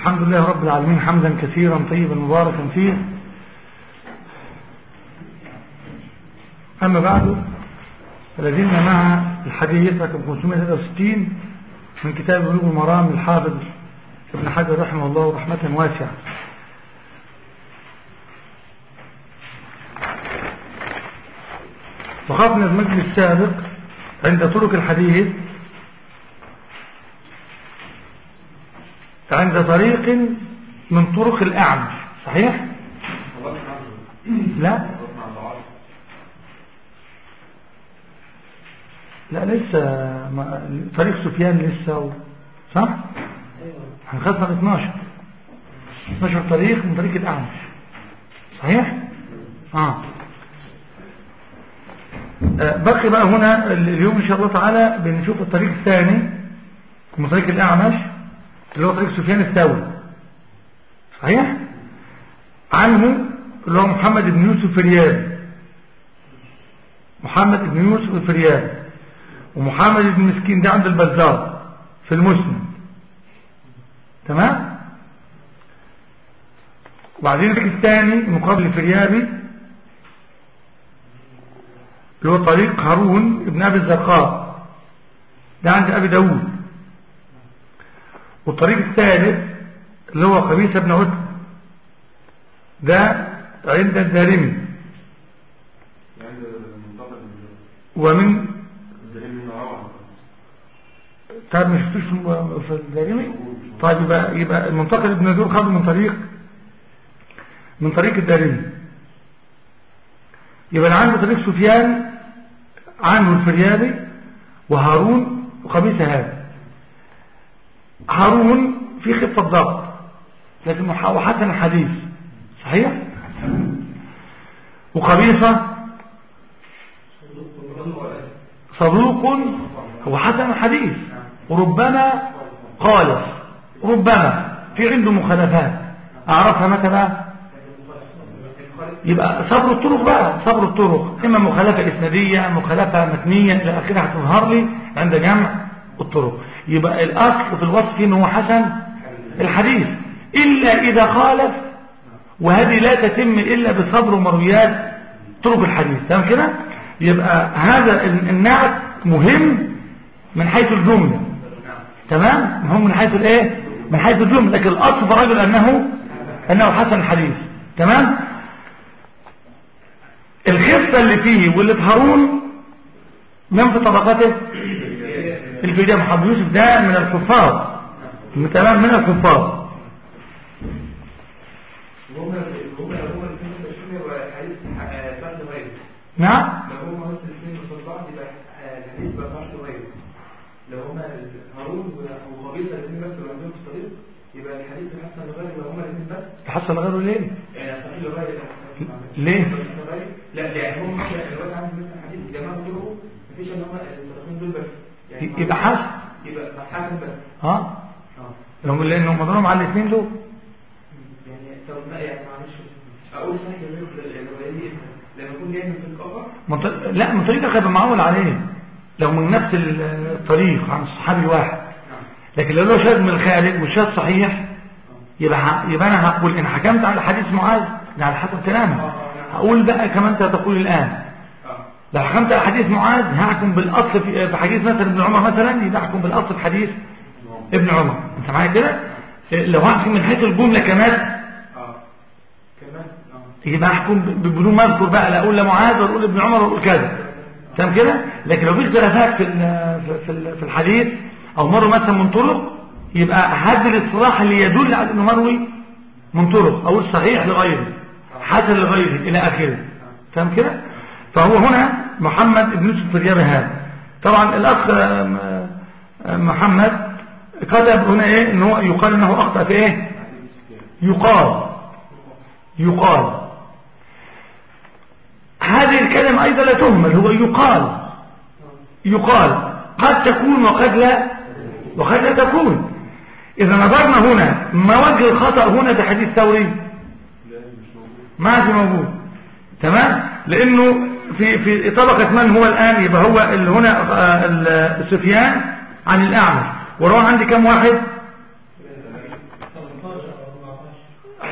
الحمد لله رب العالمين حمدا كثيرا طيبا مباركا فيه أما بعد فلازلنا مع الحديث رقم 563 من كتاب بلوغ المرام الحافظ ابن حجر رحمه الله رحمة واسعة وقفنا المجلس السابق عند طرق الحديث عند طريق من طرق الأعمش صحيح؟ لا لا لسه ما طريق سفيان لسه و... صح؟ هنخذنا 12 12 طريق من طريق الأعمش صحيح؟ اه بقي بقى هنا اليوم إن شاء الله تعالى بنشوف الطريق الثاني من طريق الأعمش اللي هو طريق سفيان الثوري صحيح عنه اللي هو محمد بن يوسف الفريابي محمد بن يوسف الفريابي ومحمد بن مسكين ده عند البزار في المسند تمام وبعدين الطريق الثاني مقابل الفريابي اللي هو طريق هارون ابن أبي الزرقاء ده عند أبي داود والطريق الثالث اللي هو قبيسة بن عتب ده عند الدارمي ومن طيب ما شفتوش في الدارمي طيب يبقى يبقى المنتقل ابن دور خده من طريق من طريق الدارمي يبقى عنده طريق سفيان عنه الفريابي وهارون وقبيسة هذا هارون في خفة ضغط لكن وحسن الحديث صحيح وقبيصة صدوق هو حسن الحديث وربما خالف ربما في عنده مخالفات اعرفها متى بقى يبقى صبر الطرق بقى صبر الطرق اما مخالفة اسنادية مخالفة متنية الى اخرها هتظهر لي عند جمع الطرق يبقى الاصل في الوصف انه هو حسن الحديث الا اذا خالف وهذه لا تتم الا بصبر ومرويات طرق الحديث تمام كده يبقى هذا النعت مهم من حيث الجملة تمام مهم من حيث الايه من حيث الجملة لكن الاصل في الرجل انه انه حسن الحديث تمام الخفة اللي فيه واللي في هارون من في طبقاته الفداء محمد يوسف ده من الكفار تمام من الكفار نعم لو هما مثل الاثنين قصاد بعض يبقى الحديث ما ينفعش يغير لو هما هارون وقبيصه الاثنين بس اللي عندهم في الطريق يبقى الحديث يحسن لغير لو هما الاثنين بس تحصل غيره ليه يعني صحيح لغير ليه لا يعني هم مثلا الوقت عندي مثلا حديث جماعه كله مفيش ان هما الطرفين دول بس يعني يبقى حسن يبقى حسن بس ها اه لهم لانه مضروب على الاثنين دول يعني طب لا يعني معلش اقول صحيح الروايه لما يكون جاي من طريق اخر منط... لا من طريقة هيبقى معول عليه لو من نفس الطريق عن الصحابي الواحد لكن لو له شاذ من الخارج والشاذ صحيح يبقى ه... يبقى انا هقول ان حكمت على حديث معاذ ده على حسب كلامك هقول بقى كما انت تقول الان لو حكمت على حديث معاذ هحكم بالاصل في في حديث مثلا ابن عمر مثلا يبقى احكم بالاصل في حديث ابن عمر انت معايا كده لو هحكم من حيث الجمله كمان اه كمان اه يبقى احكم بدون ما اذكر بقى لا اقول لمعاذ ولا اقول ابن عمر ولا اقول كذا تمام كده لكن لو في اختلافات في في في الحديث او مر مثلا من طرق يبقى هذا الاصطلاح اللي يدل على انه مروي من طرق او الصحيح لغيره حسن لغيره الى اخره تمام كده فهو هنا محمد بن يوسف الريابي هذا طبعا الاخ محمد كتب هنا ايه ان هو يقال انه اخطا في ايه يقال يقال هذه الكلمة أيضا لا تهمل هو يقال يقال قد تكون وقد لا وقد لا تكون إذا نظرنا هنا ما وجه الخطأ هنا في حديث ثوري ما في موجود تمام لأنه في في طبقة من هو الآن يبقى هو اللي هنا سفيان عن الأعمش وروى عندي كم واحد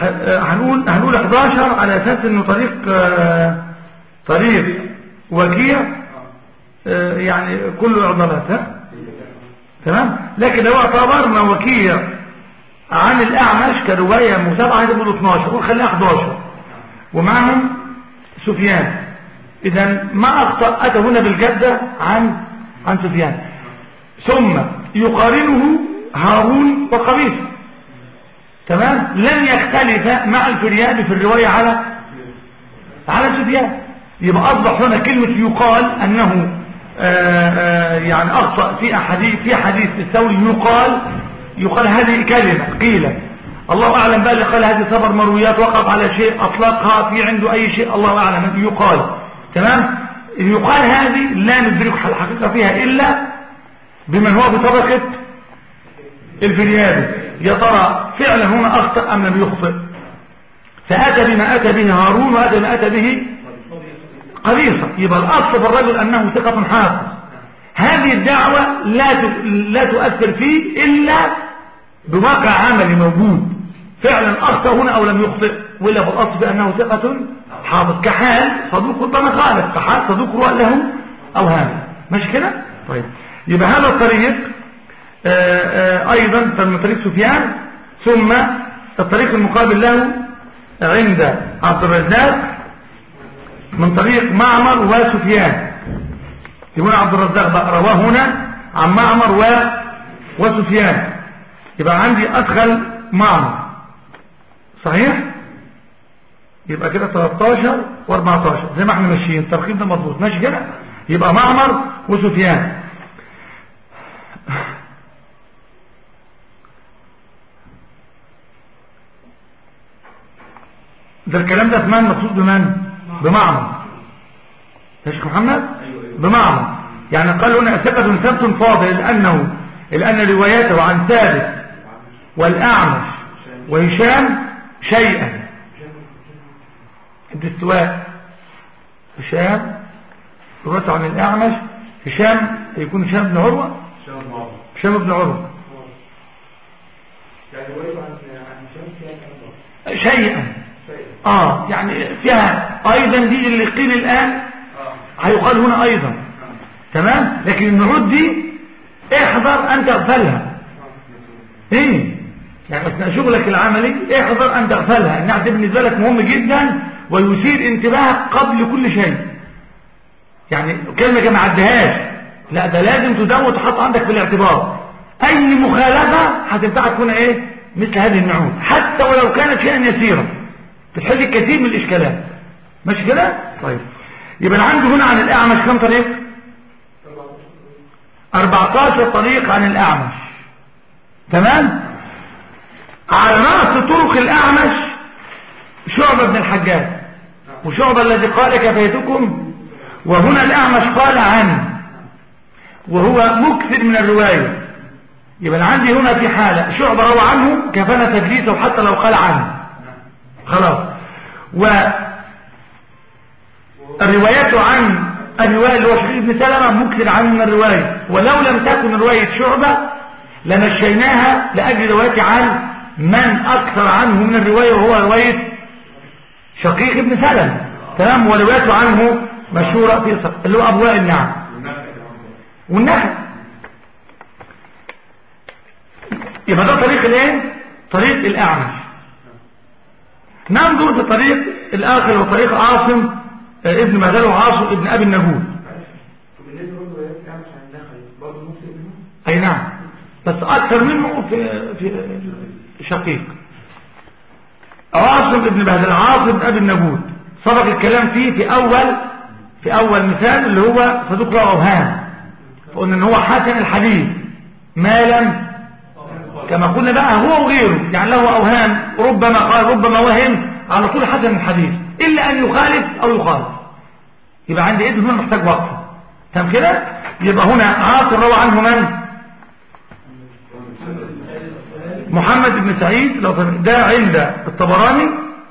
آه، هنقول هنقول 11 على اساس انه طريق آه، طريق وكيع آه، يعني كله عضلات ها تمام لكن لو اعتبرنا وكيع عن الاعمش كروايه متابعه هتقول 12 وخليها 11 ومعهم سفيان اذا ما اخطا اتى هنا بالجده عن عن سفيان ثم يقارنه هارون وقبيصه تمام لن يختلف مع الفريابي في الروايه على على سفيان يبقى اصبح هنا كلمه يقال انه آآ آآ يعني اخطا في احاديث في حديث الثوري يقال يقال هذه كلمه قيل الله اعلم بقى اللي قال هذه صبر مرويات وقف على شيء اطلقها في عنده اي شيء الله اعلم يقال تمام يقال هذه لا ندرك الحقيقه فيها الا بمن هو بطبقه الفريابي يا ترى فعلا هنا اخطا ام لم يخطئ فاتى بما اتى به هارون واتى بما اتى به قبيصة يبقى الأصل في الرجل أنه ثقة حافظ هذه الدعوة لا لا تؤثر فيه إلا بواقع عملي موجود فعلا أخطأ هنا أو لم يخطئ ولا في الأصل بأنه ثقة حافظ كحال صدوق ربما خالف كحال صدوق رؤى له أوهام ماشي كده طيب يبقى هذا الطريق آآ آآ أيضا من طريق سفيان ثم الطريق المقابل له عند عبد الرزاق من طريق معمر وسفيان يقول عبد الرزاق بقى رواه هنا عن معمر و وسفيان يبقى عندي ادخل معمر صحيح يبقى كده 13 و14 زي ما احنا ماشيين الترقيم ده مظبوط ماشي كده يبقى معمر وسفيان ده الكلام ده في من مقصود بمن بمعمر يا شيخ محمد بمعمر يعني قال هنا ثقة ثبت فاضل لأنه لأن رواياته عن ثابت والأعمش وهشام شيئا الاستواء هشام روايته عن الأعمش هشام يكون هشام بن عروة هشام بن عروة يعني روايته عن عن هشام فيها كلام شيئا شيء اه يعني فيها ايضا دي اللي قيل الان اه هيقال هنا ايضا تمام لكن النعود دي احذر ان تغفلها ايه يعني اثناء شغلك العملي احذر ان تغفلها انها دي بالنسبه لك مهم جدا ويثير انتباهك قبل كل شيء يعني كلمه ما عدهاش لا ده لازم تدون وتحط عندك في الاعتبار اي مخالفه هتنفعك هنا ايه مثل هذه النعود حتى ولو كانت شيئا يسيرا بتحل كثير من الاشكالات ماشي كده طيب يبقى انا عندي هنا عن الاعمش كم طريق 14 طريق عن الاعمش تمام على راس طرق الاعمش شعبة بن الحجاج وشعبة الذي قال كفيتكم وهنا الاعمش قال عنه وهو مكثر من الرواية يبقى أنا عندي هنا في حالة شعبة روى عنه كفانا تدليسه حتى لو قال عنه خلاص والروايات عن الرواية اللي هو شقيق بن سلمة مكثر عنه من الرواية ولو لم تكن رواية شعبة لمشيناها لأجل رواية عن من أكثر عنه من الرواية وهو رواية شقيق بن سلمة تمام وروايته عنه مشهورة في صف اللي هو أبواء النعم والنحل يبقى ده طريق الايه طريق الاعمش ننظر في الطريق الاخر وطريق عاصم آه، ابن مهدل وعاصم ابن ابي النجود وبالنسبه للروايات الاعمش عن النخعي برضه ممكن منهم اي نعم بس اكثر منه في في شقيق عاصم ابن مهدل عاصم ابن ابي النجود سبق الكلام فيه في اول في اول مثال اللي هو صدوق له اوهام فقلنا ان هو حسن الحديث ما لم كما قلنا بقى هو وغيره يعني له اوهام ربما قال ربما وهم على طول حسن الحديث الا ان يخالف او يخالف يبقى عندي اذن هنا محتاج وقفه تمام كده يبقى هنا عاصم روى عنه من محمد بن سعيد لو فهم- ده عند الطبراني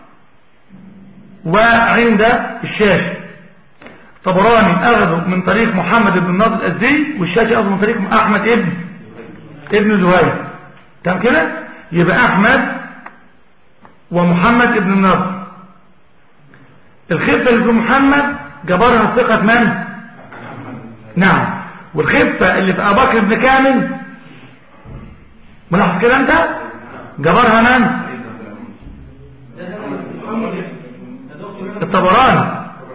وعند الشاشي الطبراني اخذه من طريق محمد بن الناصر الازدي والشاشي اخذه من طريق احمد ابن ابن زهير تمام كده يبقى احمد ومحمد ابن النضر الخفة اللي في محمد جبرها ثقة من نعم والخفة اللي في أبو بكر بن كامل ملاحظ كده انت جبرها من الطبراني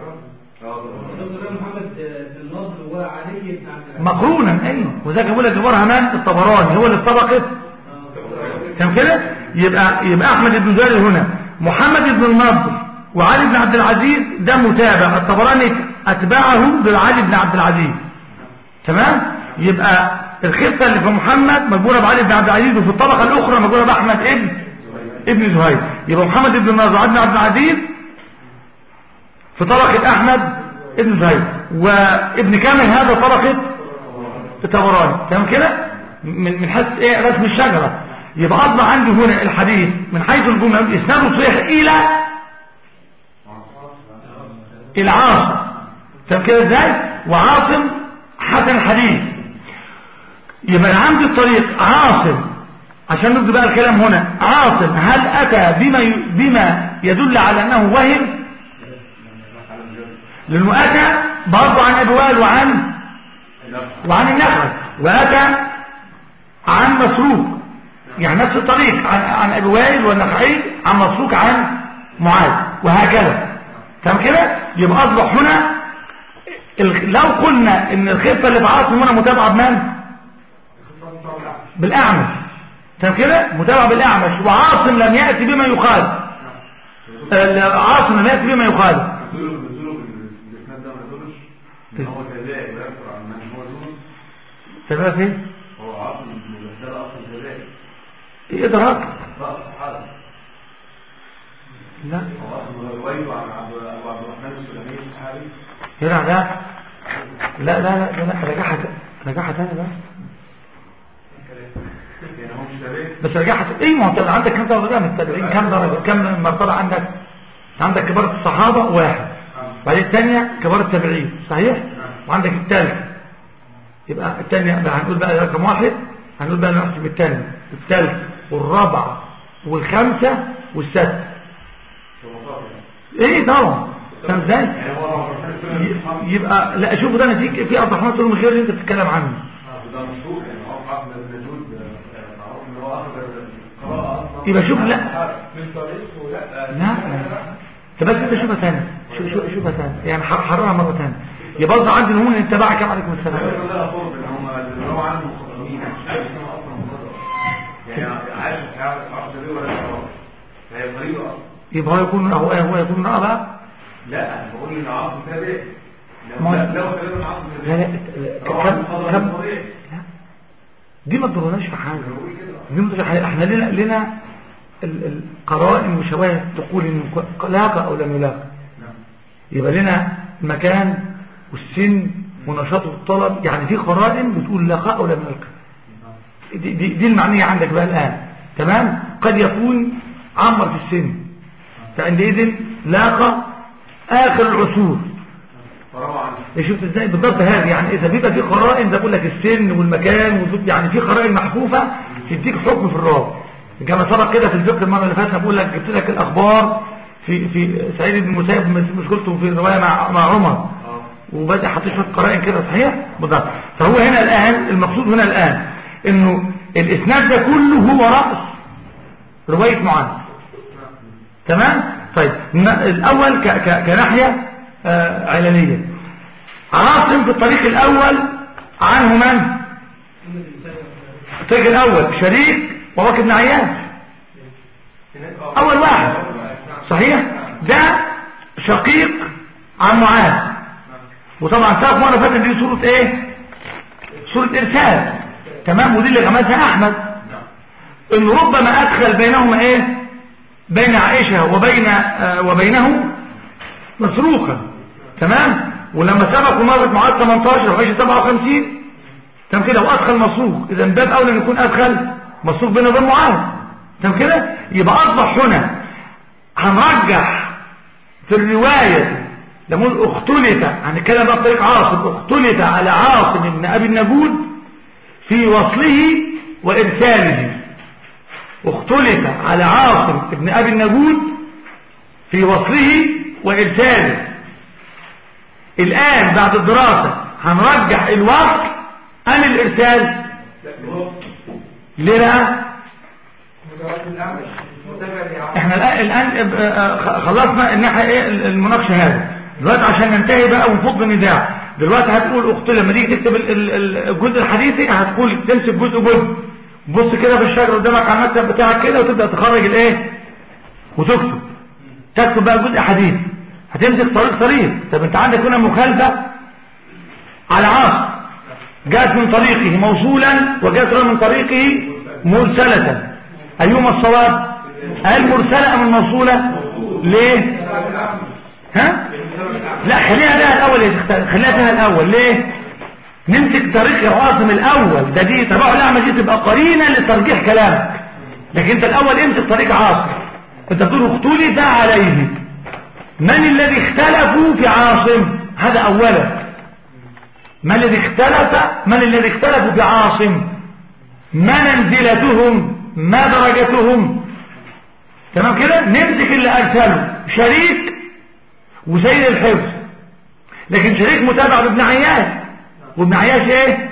مقرونا ايوه وذاك بقول لك جبرها من الطبراني هو اللي اتطبقت كان كده يبقى يبقى احمد بن زهير هنا محمد بن النضر وعلي بن عبد العزيز ده متابع الطبراني اتبعه بعلي بن عبد العزيز تمام يبقى الخفه اللي في محمد مجبوره بعلي بن عبد العزيز وفي الطبقه الاخرى مجبوره باحمد ابن ابن زهير يبقى محمد بن النضر وعلي بن عبد العزيز في طبقه احمد ابن زهير وابن كامل هذا طبقه الطبراني تمام كده من من حيث ايه رسم الشجره يبقى اصبح عندي هنا الحديث من حيث الجمله اسناده صحيح الى الى عاصم تمام كده ازاي وعاصم حسن الحديث يبقى انا عندي الطريق عاصم عشان نبدا بقى الكلام هنا عاصم هل اتى بما ي... بما يدل على انه وهم لانه اتى برضه عن ابي وائل وعن وعن النخعي واتى عن مسروق يعني نفس الطريق عن عن ابي وائل والنخعي عن مسروق عن معاذ وهكذا تمام كده يبقى اصبح هنا لو قلنا ان الخفه اللي في عاصم هنا متابعه بمن بالاعمش تمام كده متابعه بالاعمش وعاصم لم ياتي بما يخالف عاصم لم ياتي بما يخالف هو كذلك ويكثر عن من هو دون سبب فين هو عاصم المبشر اصلا كذلك ايه ادراك رأس الحرب لا هو اصلا رويته عن عبد ابو عبد الرحمن السلمي الصحابي هنا ده لا لا لا لا رجعها رجعها تاني بس يعني هو مش كذلك بس رجعها ايه ما انت عندك كم درجه من التابعين كم درجه كم مرتبه عندك عندك كبار الصحابه واحد بعدين الثانيه كبار التابعين صحيح وعندك الثالث يبقى الثانيه بقى هنقول بقى رقم واحد هنقول بقى نحسب الثاني الثالث والرابعه والخامسه والسادسه ايه طبعا فاهم ازاي يعني هو عبد الرحمن السلمي الصحابي يبقى لا شوف ده انا فيك في عبد الرحمن سلمي غير اللي انت بتتكلم عنه ده مشهور يعني هو احمد بن نجود آه، معروف ان هو اخذ القراءه اصلا يبقى شوف لا من طريقه لا لا طب بس انت شوفها ثاني شوف شوف شوفها ثاني يعني حر- حررها مره ثانيه يبقى برضه عندي نمونه ان تبعك عليكم السلام ده ده فرق ان هم اللي هو عنده مخضرمين مش عارف اسمها اصلا مخضرم يعني عايش في حياه العرش دي ولا قراءه فهي طريقه اصلا يبقى هو يكون هو هو يكون رأى بقى لا انا بقول ان عاصم تابع ما- لو لو كلام عاصم لا تابع لا هو كم عنده فضل كم طبيعي لا دي ما تضرناش في حاجه بقول كده دي ما تضرناش في حاجه احنا لنا لنا ال- القرائن وشواهد تقول ان لاقى او لم يلاقى يبقى لنا المكان والسن ونشاط الطلب يعني في قرائن بتقول لقاء او لم يلقى دي, دي, دي المعنية عندك بقى الآن تمام قد يكون عمر في السن فعندئذ لاقى آخر العصور فروى عنه شفت ازاي بالضبط هذه يعني اذا بيبقى في قرائن ده بقول لك السن والمكان وشوف يعني في قرائن محفوفه تديك حكم في الراوي كما سبق كده في الفقه المره اللي فاتت بقول لك جبت لك الاخبار في في سعيد بن المسيب مشكلته في الروايه مع مع عمر اه وبدا حاطط شويه قرائن كده صحيح بالضبط فهو هنا الان المقصود هنا الان انه الاسناد ده كله هو راس روايه معاذ تمام طيب ن- الاول ك ك كناحيه آه علميه عاصم في الطريق الاول عنه من الطريق الاول شريك وبكر بن عياش اول واحد صحيح ده شقيق عن معاذ وطبعا تعرف مره فاتت دي صوره ايه صوره ارسال تمام ودي اللي غمزها احمد ان ربما ادخل بينهما ايه بين عائشه وبين آه وبينه مسروقا تمام ولما سبقوا مرت معاذ 18 وعائشه 57 تمام كده وادخل مسروق اذا من باب اولى ان يكون ادخل مسروق بينه وبين معاذ تمام كده يبقى اصبح هنا هنرجح في الروايه نقول اختلف هنتكلم بقى بطريق عاصم اختلف على عاصم بن ابي النجود في وصله وارساله اختلف على عاصم ابن ابي النجود في وصله وارساله الان بعد الدراسة هنرجح الوصل ام الارسال ليه بقى متوازن الأعمش متابع لعمل احنا الان الآن آه، خلصنا الناحيه ايه المناقشه هذا دلوقتي عشان ننتهي بقى ونفض النزاع دلوقتي هتقول اخت لما تيجي تكتب ال- ال- ال- الجزء الحديثي هتقول تمسك جزء جزء بص كده في الشجره قدامك على المكتب بتاعك كده وتبدا تخرج الايه وتكتب تكتب بقى جزء حديث هتمسك طريق طريق طب انت عندك هنا مخالفه على عاصم جاءت من طريقه موصولا وجاءت من طريقه مرسلة أيهما الصواب هل مرسلة أم الموصولة ليه ها لا خليها ده الأول يا تختار خليها ده الأول ليه نمسك طريق العاصم الأول ده دي تبع الأعمى دي تبقى قرينة لترجيح كلامك لكن انت الأول امسك طريق عاصم انت بتقول اختلف عليه من الذي اختلفوا في عاصم هذا أولا ما الذي اختلف من الذي اختلفوا في عاصم ما منزلتهم ما درجتهم تمام كده نمسك اللي ارسله شريك وسيد الحفظ لكن شريك متابع بابن عياش وابن عياش ايه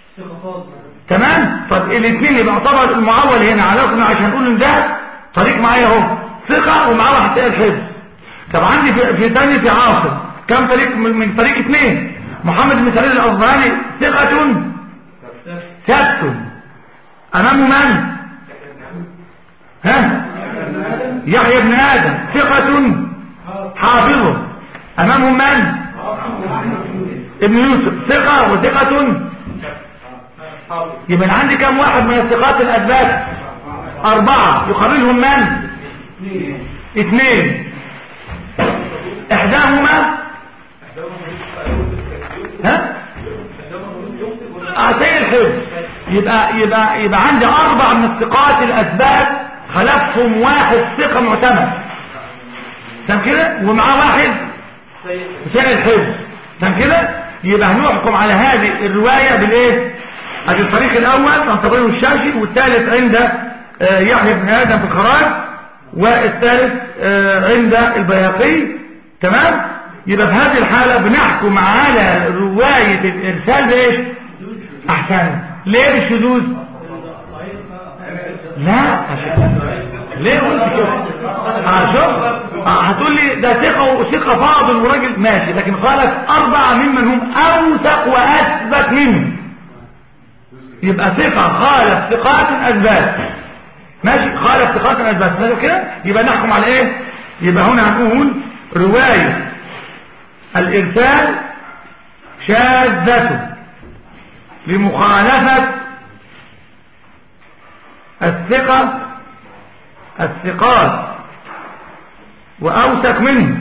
تمام طب الاثنين يبقى يعتبر المعول هنا على رقم عشان نقول ان ده طريق معايا اهو ثقه ومعاه واحد سيد الحفظ طب عندي في, في تاني في عاصم كم طريق من, من طريق اثنين محمد بن سعيد الأصبهاني ثقة ثبت أمامه من ها يحيى بن آدم ثقة حافظ أمامه من ابن يوسف ثقة وثقة يبقى عندي كم واحد من الثقات الأثبات أربعة يقابلهم من اثنين إحداهما ها اعطي الحفظ يبقى يبقى يبقى عندي اربع من الثقات الاثبات خلفهم واحد ثقه معتمد تمام كده ومعاه واحد سيد الحفظ تمام كده يبقى هنحكم على هذه الروايه بالايه ادي الطريق الاول عن طريق الشاشي والثالث عند آه، يحيى بن ادم في الخراج والثالث آه، عند البياقي تمام يبقى في هذه الحالة بنحكم على رواية الإرسال بإيش أحسن ليه بالشذوذ لا عشان ليه قلت كده آه، شوف آه، هتقول لي ده ثقة وثقة فاضل وراجل ماشي لكن خالف أربعة ممن هم أوثق وأثبت منه يبقى ثقة خالف ثقات أثبات ماشي خالف ثقات أثبات ماشي كده يبقى نحكم على إيه يبقى هنا هنقول رواية الإرسال شاذة لمخالفة الثقة الثقات وأوثق منه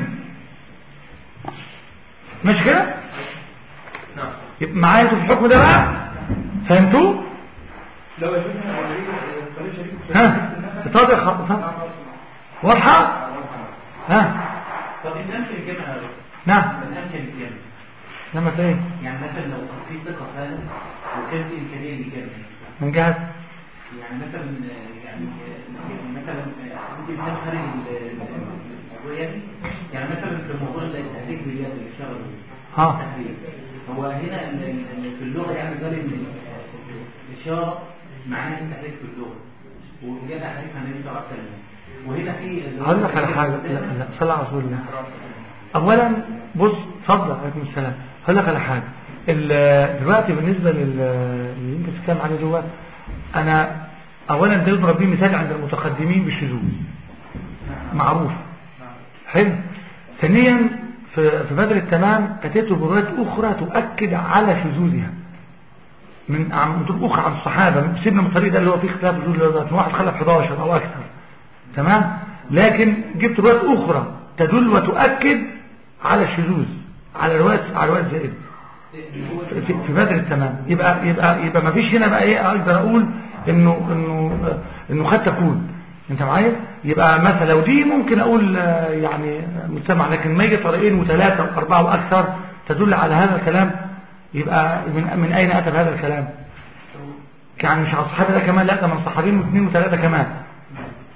مش كده يبقى معايا في الحكم ده بقى فهمتوا لو شفنا طريق شريك ها اتفضل خ- واضحة ها طب النمشي الجامعة نعم النمشي الجامعة لما تلاقي يعني مثلا لو في ثقة فعلا وكان في إمكانية للجامعة من جهة يعني مثلا يعني يعني مثلا ممكن مثال خارج ال- الموضوع يعني يعني مثلا في موضوع التحريك باليد اللي اشتغلوا ها التحريك هو هنا ال- ال- في اللغة يعني قال ان الإشارة معناها ان تحريك في اللغة وجاء تحريك عن النبي صلى الله عليه وسلم وهنا في هقول لك على حاجة لا لا صلى على رسول الله اولا بص اتفضل عليكم السلام هقول لك على حاجة ال- دلوقتي بالنسبة لل اللي انت بتتكلم عليه دوت انا اولا ده يضرب بيه مثال عند المتقدمين بالشذوذ معروف حلو ثانيا في في بدر التمام اتيت بروايات اخرى تؤكد على شذوذها من عن طرق اخرى عن الصحابه سيبنا من الطريق ده اللي هو فيه اختلاف شذوذ اللي هو واحد خلف 11 او اكثر تمام لكن جبت روايات اخرى تدل وتؤكد على الشذوذ على روايه على روايه زائد في, في بدر التمام يبقى يبقى يبقى ما فيش هنا بقى ايه اقدر اقول انه انه انه قد تكون انت معايا يبقى مثلا لو دي ممكن اقول آه، يعني مجتمع لكن ما يجي طريقين وثلاثه واربعه واكثر تدل على هذا الكلام يبقى من من اين اتى هذا الكلام يعني مش على الصحابه ده كمان لا ده من صحابين واثنين وثلاثه كمان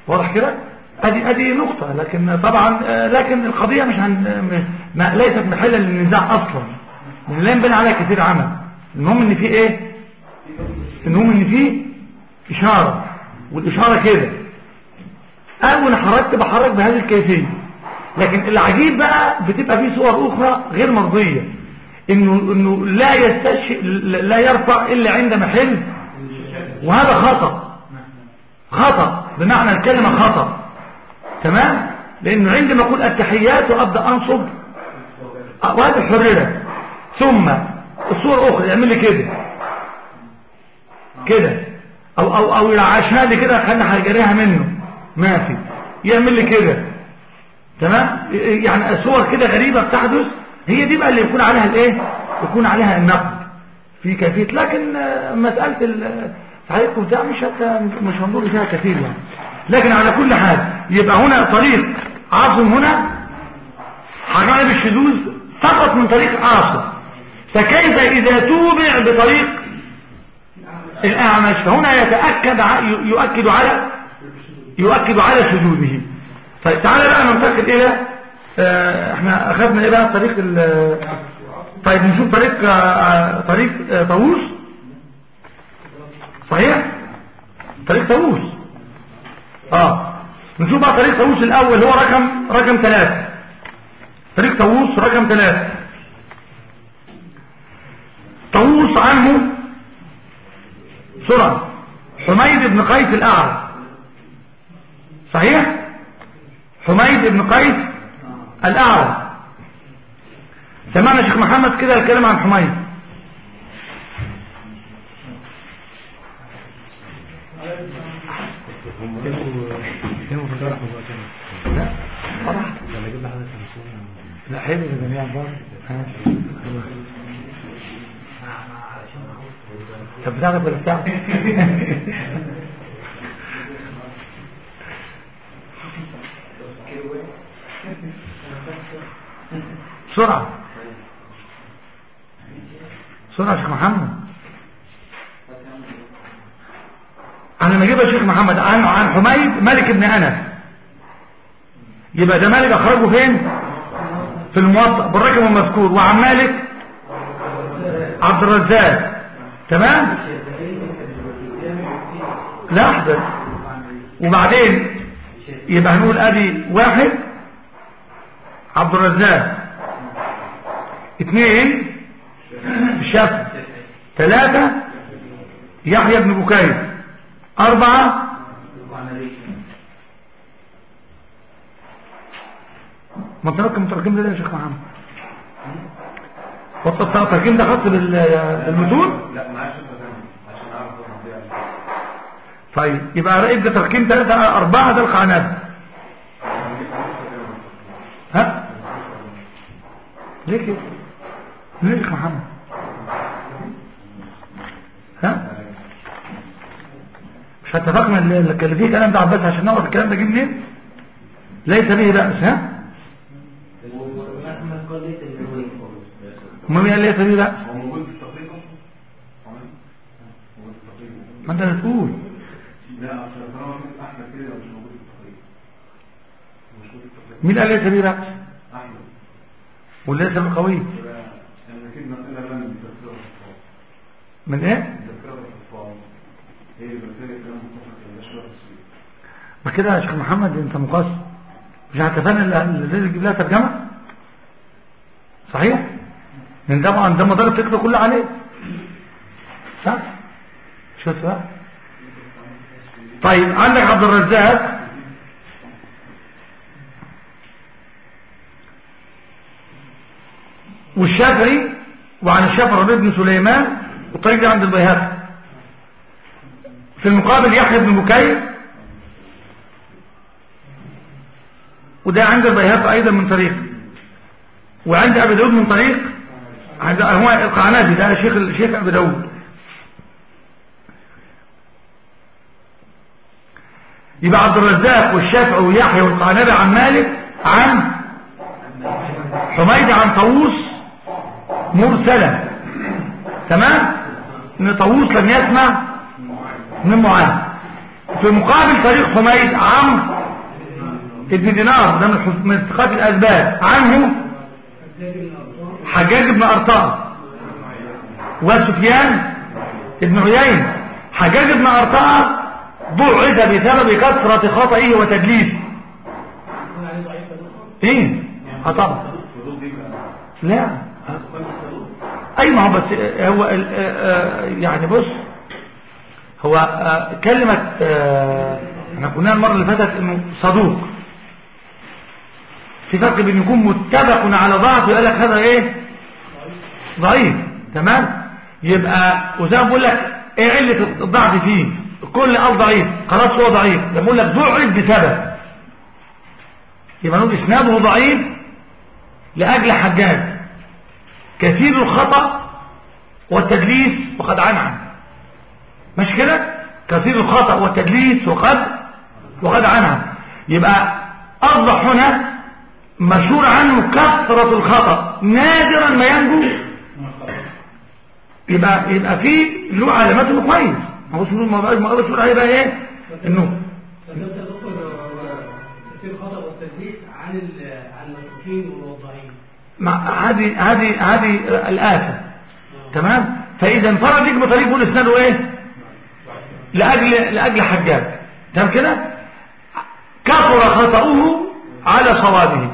واضح كده ادي ادي نقطة لكن طبعا آه، لكن القضية مش هن م- ما ليست محلا للنزاع اصلا لان لا ينبني عليها كثير عمل المهم ان في ايه المهم ان في اشارة والاشارة كده انا وانا حركت بحرك بهذه الكيفية لكن العجيب بقى بتبقى فيه صور اخرى غير مرضية انه انه لا يستش لا يرفع الا عند محل وهذا خطأ خطأ بمعنى الكلمة خطأ تمام لانه عندما اقول التحيات وابدا انصب آه، وهذا حررت ثم الصور الاخرى يعمل لي كده كده او او او يعاشها لي كده خلي هجريها منه ما في يعمل لي كده تمام يعني صور كده غريبة بتحدث هي دي بقى اللي يكون عليها الايه يكون عليها النقد في كيفية لكن آه، مسألة ال- صحيحكم ده مش هت- مش هنظر فيها كثير يعني لكن على كل حال يبقى هنا طريق عاصم هنا حجائب الشذوذ فقط من طريق عاصم فكيف إذا توبع بطريق الأعمش فهنا يتأكد ع- يؤكد على يؤكد على شذوذه طيب تعالى بقى ننتقل إلى آه، احنا أخذنا إيه بقى طريق ال- طيب نشوف طريق آه، طريق آه، طاووس صحيح طريق طاووس اه نشوف بقى طريق طاووس الأول هو رقم رقم ثلاثة طريق طاووس رقم ثلاثة طاووس عنه سرعة حميد بن قيس الأعرج صحيح حميد بن قيس الأعرج سمعنا شيخ محمد كده الكلام عن حميد لا صراحة لا حلو جميعا برضه طب بتعرف ولا بتعرف بسرعة بسرعة يا شيخ محمد انا لما اجيبها شيخ محمد عن عن حميد مالك بن انس يبقى ده مالك اخرجه فين في الموطأ بالرقم المذكور وعن مالك عبد الرزاق تمام لحظة وبعدين يبقى هنقول ادي واحد عبد الرزاق اثنين الشافعي ثلاثة يحيى بن بكير أربعة متركم متركم ده يا شيخ محمد والتركيم ده خاص بال- بالمتون لا معاش الترجمة عشان اعرف المواضيع اللي- طيب يبقى رأيب ده تركيم ثلاثة أربعة ده القعنات ها ليه كده ليه يا شيخ محمد ها مش اتفقنا اللي اللي فيه كلام ده عباس عشان نعرف الكلام ده جه منين ليس به بأس ها امال مين قال ليس به بأس هو موجود في التقرير اصلا عمل؟ موجود في التقرير ما انت اللي تقول لا عشان طالما كنت احمد كده مش موجود في التقرير مش موجود في التقرير مين قال ليس به بأس احمد وليس بالقوي يبقى انا اكيد نقلها بقى من تذكره الاطفال من ايه من تذكره الاطفال هي اللي قلت لك كلام متفق ولا شبه التصوير ما كده يا شيخ محمد انت مقصر مش هتفهم اللي اللي يجيب لها ترجمة صحيح لان طبعا ده مدار الفكرة كله عليه صح شفت بقى طيب عندك عبد الرزاق والشافعي وعن الشافعي ربيع بن سليمان والطريق ده عند البيهقي في المقابل يحيى بن بكير وده عند البيهقي ايضا من طريق وعند ابي داود من طريق عند هو القعنبي ده شيخ الشيخ ابي داود يبقى عبد الرزاق والشافعي ويحيى والقعنبي عن مالك عن حميد عن طاووس مرسلا تمام ان طاووس لم يسمع من معاذ في مقابل طريق حميد عمرو ابن دينار ده من حس- من ثقات الاسباب عنه حجاج بن ارطاه وسفيان ابن عيينة حجاج بن ارطاه ضعف بسبب كثرة خطئه وتدليسه ايه اه طبعا لا اي ما هو بس آه، هو ال- آه، آه، يعني بص هو آه، كلمة آه، احنا قلنا المرة اللي فاتت انه صدوق في فرق بين يكون متفق على ضعف ويقول لك هذا ايه ضعيف تمام يبقى وزي ما بقول لك ايه علة الضعف فيه كل قال ضعيف خلاص هو ضعيف لما بقول لك ضعف بسبب يبقى نقول اسناده ضعيف لاجل حجاج كثير الخطأ والتدليس وقد عن عنه مش كده كثير الخطأ والتدليس وقد وقد عنها يبقى أصبح هنا مشهور عنه كثرة الخطأ نادرا ما ينجو يبقى يبقى في له علامات انه كويس ما هوش ما بقاش ما اقدرش اقول عليه بقى ايه انه فالناس تذكر كثير خطأ والتدليس عن ال- عن المتروكين والوضاعين مع هذه هذه هذه الآفة تمام فإذا انفرد لك بطريق يقول اسناده ايه لأجل لأجل حجاج تمام كده كثر خطأه على صوابه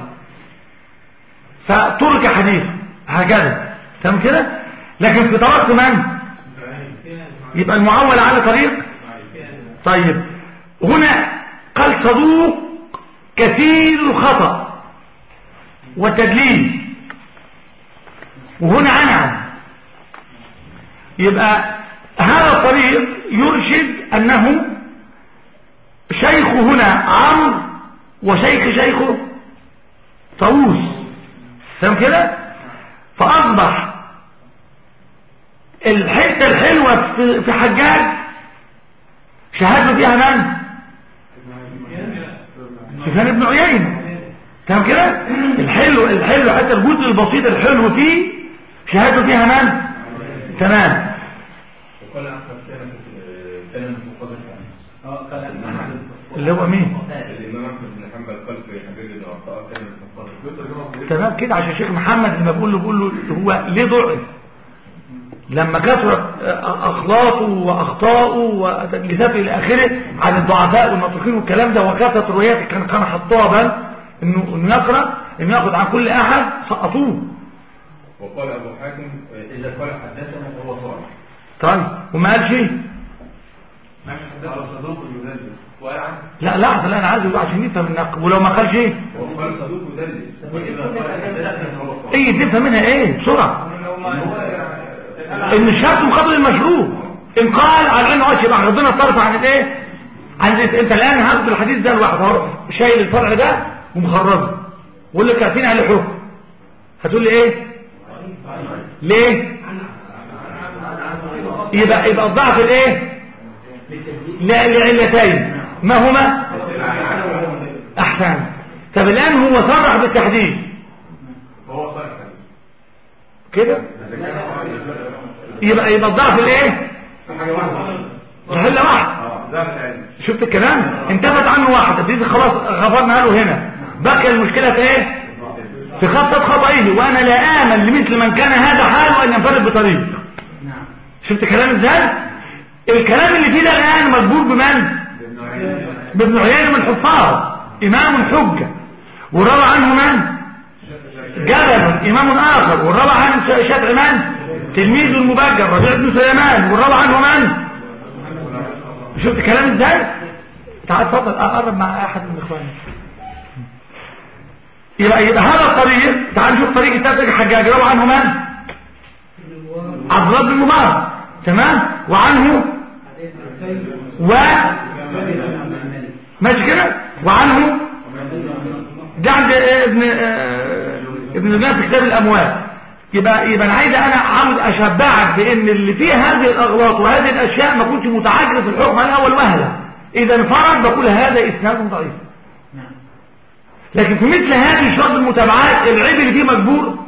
فترك حديث هكذا تمام كده لكن في طريق من يبقى المعول على طريق طيب هنا قال صدوق كثير الخطأ والتدليس وهنا عنعن يبقى هذا الطريق يرشد أنه شيخ هنا عمرو وشيخ شيخه طاووس فهم كده فأصبح الحتة الحلوة في- في حجاج شهادته فيها من سفيان بن عيينة تمام كده الحلو الحلو حتى الجزء البسيط الحلو فيه شهادته فيها من تمام وقال احمد كان كان من فقد الحديث اه قال أحمد اللي هو مين الامام احمد بن حنبل قال في حبيب بن عطاء كان من فقد الحديث تمام كده عشان الشيخ محمد لما بقول له بقول له هو ليه ضعف لما كثرت اخلاطه واخطاؤه وتدليساته الى اخره عن الضعفاء والمتروكين والكلام ده وكثرت رواياته كان كان حطها بل انه انه يقرا انه ياخذ عن كل احد سقطوه وقال ابو حاتم اذا قال حدثنا فهو صالح طيب وما قال شيء ماشي حدثنا صدوق يدلس وقال عنه لا لحظه لا انا عايز يقول عشان نفهم النقل ولو ما قال شيء وقال صدوق يدلس واذا قال حدثنا فهو صالح ايه تفهم منها ايه بسرعه لو ما هو ان الشرط مقابل المشروع ان قال على انه اشي يبقى ربنا طرف عن الايه عن الإيه؟ انت الان هاخد الحديث ده لوحده اهو شايل الفرع ده ومخرجه ويقول لك كاتين عليه حكم هتقول لي ايه ليه يبقى يبقى الضعف الايه لا لعلتين ما هما احسن طب الان هو صرح بالتحديد فهو صالح كده يبقى يبقى الضعف الايه حاجه واحده محله واحد اه ده العلم شفت الكلام انتفت عنه واحدة دي خلاص غفرنا له هنا بقي المشكلة في ايه في خطة خطئه وانا لا امن لمثل من كان هذا حاله ان ينفرد بطريق نعم شفت الكلام ازاي الكلام اللي فيه ده الان مجبور بمن بابن عيينة من الحفاظ امام حجة وروى عنه من جبل امام اخر وروى عن شافعي من تلميذ المبجر ربيع بن سليمان وروى عنه من شفت كلام ازاي تعال اتفضل اقرب مع احد من اخواني يبقى يبقى هذا الطريق تعال نشوف طريق التابع الحجاج روى عنه من عبد الله بن مبارك تمام وعنه و ماشي كده وعنه ده عند ابن آه، ابن الناس في كتاب الاموال يبقى يبقى انا عايز انا عاوز اشبعك بان اللي فيه هذه الاغلاط وهذه الاشياء ما كنتش متعجل في الحكم على اول وهله اذا انفرد بقول هذا اسناد ضعيف نعم لكن في مثل هذه شرط المتابعات العيب اللي فيه مجبور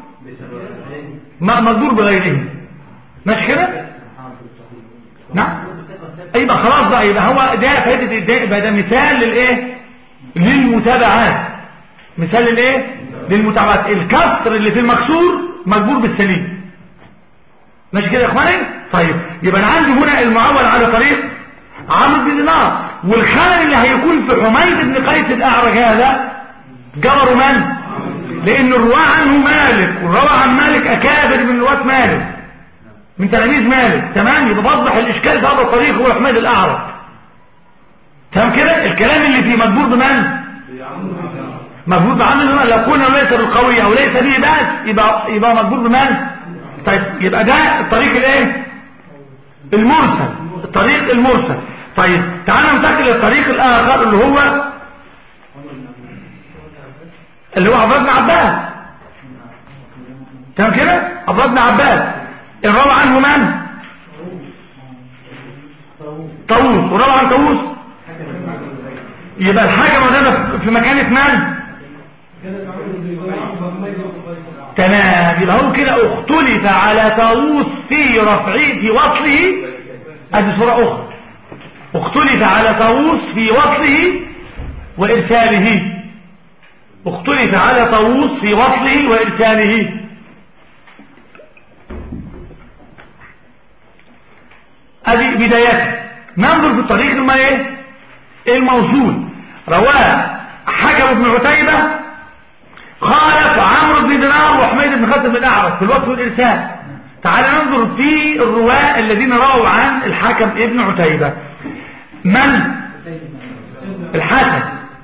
ما مجبور بغيره ماشي كده نعم يبقى خلاص بقى يبقى هو ده فائده ده يبقى ده مثال للايه للمتابعات مثال للايه للمتابعات الكسر اللي في المكسور مجبور بالسليم ماشي كده يا اخواني طيب يبقى انا عندي هنا المعول على طريق عمرو بن دينار والخلل اللي هيكون في حميد بن قيس الاعرج هذا جبر من لان الرواه عنه مالك والرواه عن مالك اكابر من رواه مالك من تلاميذ مالك تمام يبقى بوضح الاشكال في هذا الطريق هو حميد الاعرج تمام كده الكلام اللي فيه مجبور بمن مجبور بعمل هنا لو كنا ليس بالقوي او ليس به بأس يبقى يبقى مجبور بمن طيب يبقى ده الطريق الايه المرسل الطريق المرسل طيب تعالى ننتقل للطريق الاخر اللي هو اللي هو عبد الله بن عباس تمام كده عبد الله بن عباس الروى عنه من طاووس والروى عن طاووس يبقى الحاجة موجودة في مكانة من تمام يبقى هو كده اختلف على طاووس في رفعه في وصله ادي صورة اخرى اختلف على طاووس في وصله وارساله اختلف على طاووس في وصله وارساله ادي بدايته ننظر في الطريق لما ايه الموصول رواه حكم بن عتيبة خالف عمرو بن دينار وحميد بن خالد بن الاعرج في الوصف والارسال تعال ننظر في الرواة الذين رووا عن الحكم ابن عتيبة من الحسن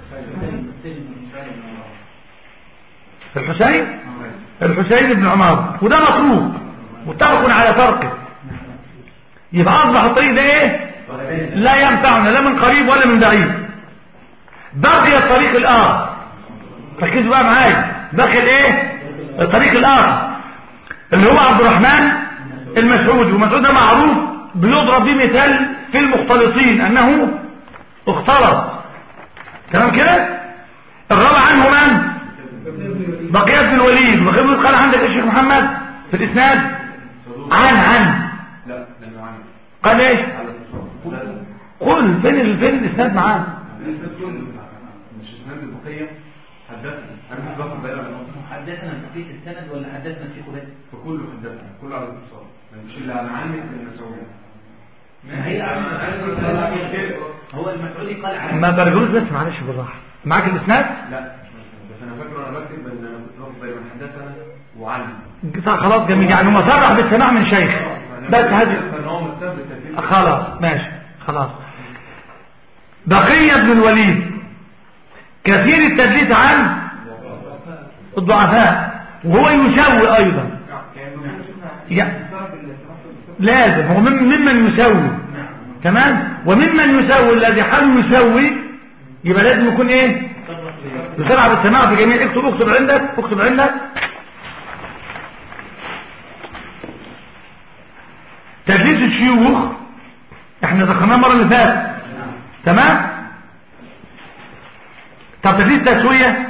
الحسين الحسين بن عمار وده مطلوب متفق على فرقه يبقى اصبح الطريق ده ايه لا ينفعنا لا من قريب ولا من بعيد بقي الطريق الاخر ركزوا بقى معايا بقي الايه الطريق الاخر اللي هو عبد الرحمن المسعود ومسعود ده معروف بيضرب به مثال في المختلطين انه اختلط تمام كده الرابع عنه من بقية بن الوليد بقية بن قال عندك يا شيخ محمد في الاسناد عن عن لا لانه عن قال ايش على الاتصال قل فين ال- فين الاسناد معاه الاسناد كله مش اسناد البقيه حدثنا انا مش باخد بالي من النقطه حدثنا بقية السند ولا حدثنا في خبات فكله حدثنا كله على الاتصال مش اللي عن عني المسعود ما هي هو المسعودي قال عن ما برجلوش بس معلش بالراحه معاك الاسناد لا بس انا فاكر وانا بكتب ان انا كنت باخد بالي من حدثنا وعني طيب خلاص جميل يعني هو صرح بالسماع من شيخ بس هذه ان هو مستند بالتدريب خلاص ماشي خلاص بقية بن الوليد كثير التدليس عن الضعفاء وهو يسوي ايضا يا- لازم هو من- ممن يسوي تمام وممن يسوي الذي حال يسوي يبقى لازم يكون ايه يسرع بالسماع في جميع اكتب اكتب عندك اكتب عندك تدليس الشيوخ احنا ذكرناه المره اللي فاتت تمام طب تدليس تسويه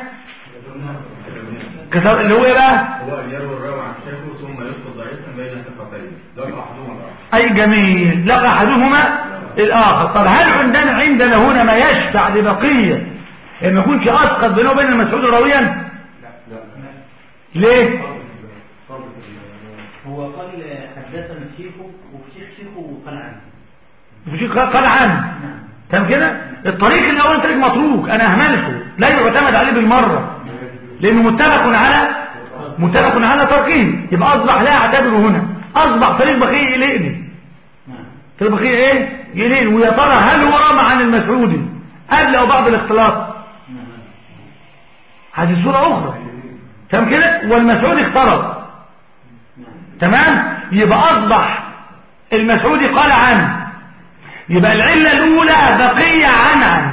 كتاب- اللي هو ايه بقى هو أن يروي الراوي عن شيخه ثم يسقط ضعيفا بين ثقتين لقى أحدهما الآخر اي جميل لقى احدهما الاخر طب هل عندنا عندنا هنا ما يشفع لبقيه ان ما يكونش اسقط بينه وبين المسعود راويا ليه هو قال حدثنا شيخه وفي شيخ شيخه قال عنه مش قال عنه نعم تمام كده الطريق الاول طريق متروك انا اهملته لا يعتمد عليه بالمره لانه متفق على متفق على تركه يبقى اصبح لا اعتبره هنا اصبح طريق بقيه يلقني نعم طريق بقيه ايه يلقني ويا ترى هل هو رمى عن المسعودي قبل او بعد الاختلاط نعم هذه صوره اخرى تمام كده والمسعودي اختلط تمام يبقى اصبح المسعودي قال عنه يبقى العله الاولى بقيه عن عن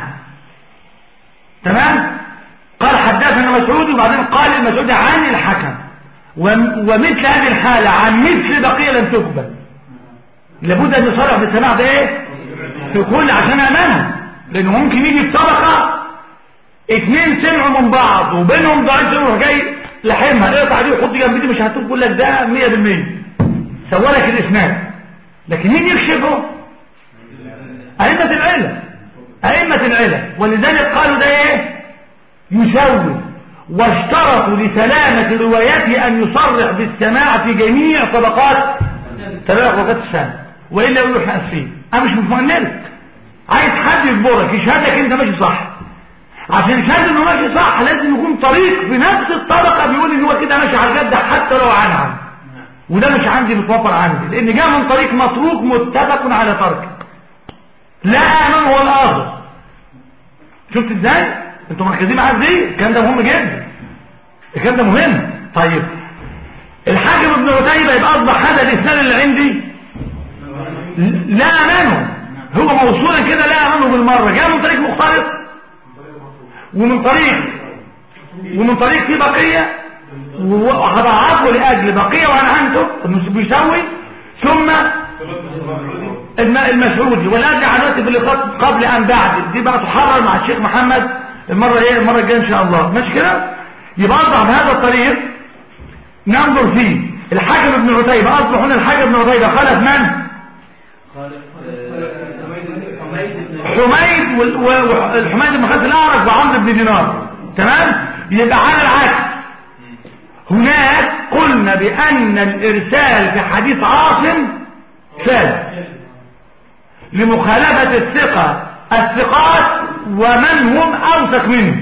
تمام قال حدثنا مسعود وبعدين قال المسعودي عن الحكم وم- ومثل هذه الحاله عن مثل بقيه لم تقبل لابد ان يصرح بالسماع ده ايه في كل عشان امانه لانه ممكن يجي في طبقه اتنين سمعوا من بعض وبينهم ضعيف يروح جاي لحمها اقطع دي وحط جنب دي مش هتقول لك ده 100% سوى لك الاسناد لكن مين يكشفه أئمة العلم أئمة العلم ولذلك قالوا ده ايه يسوي واشترطوا لسلامة روايته أن يصرح بالسماع في جميع طبقات تبع طبقات السنة وإلا يقولوا احنا أسفين أنا مش مطمئنلك عايز حد يجبرك يشهدك أنت ماشي صح عشان يشهد انه ماشي صح لازم يكون طريق في نفس الطبقة بيقول ان هو كده ماشي على الجد حتى لو عن عن وده مش عندي متوفر عندي لان جاء من طريق متروك متفق على تركه لا امن هو الاخر شفت ازاي انتوا مركزين معايا ازاي الكلام ده مهم جدا الكلام ده مهم طيب الحاكم ابن عتيبة يبقى اصبح هذا الاسناد اللي عندي لا امنه هو موصولا كده لا امنه بالمره جاء من طريق مختلف ومن طريق ومن طريق في بقية وهضعفه لأجل بقية وأنعنته بيسوي ثم المسعودي والأجل عدواتي في اللقاء قبل أن بعد دي بقى تحرر مع الشيخ محمد المرة ايه المرة الجاية إن شاء الله ماشي كده يبقى أصبح بهذا الطريق ننظر فيه الحاكم ابن عتيبة أصبح هنا الحاكم ابن عتيبة خلف من؟ حميد والحميد بن خالد الاعرج وعمرو بن دينار تمام يبقى على العكس هناك قلنا بان الارسال في حديث عاصم شاذ لمخالفه الثقه الثقات ومن هم اوثق منه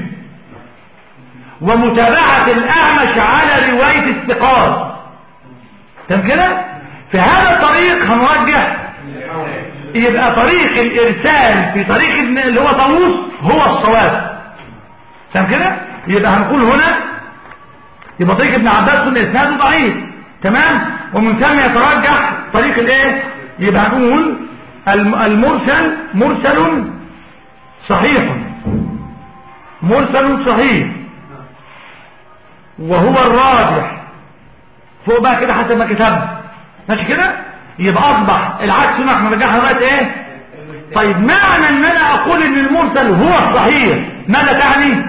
ومتابعه الاعمش على روايه الثقات تمام كده في هذا الطريق هنرجح يبقى طريق الارسال في طريق اللي هو طاووس هو الصواب فاهم كده يبقى هنقول هنا يبقى طريق ابن عباس كنا اسناده ضعيف تمام ومن ثم يترجح طريق الايه يبقى هنقول المرسل مرسل صحيح مرسل صحيح وهو الراجح فوق بقى كده حسب ما كتبنا ماشي كده يبقى اصبح العكس هنا احنا رجعنا دلوقتي ايه طيب معنى ان انا اقول ان المرسل هو الصحيح ماذا تعني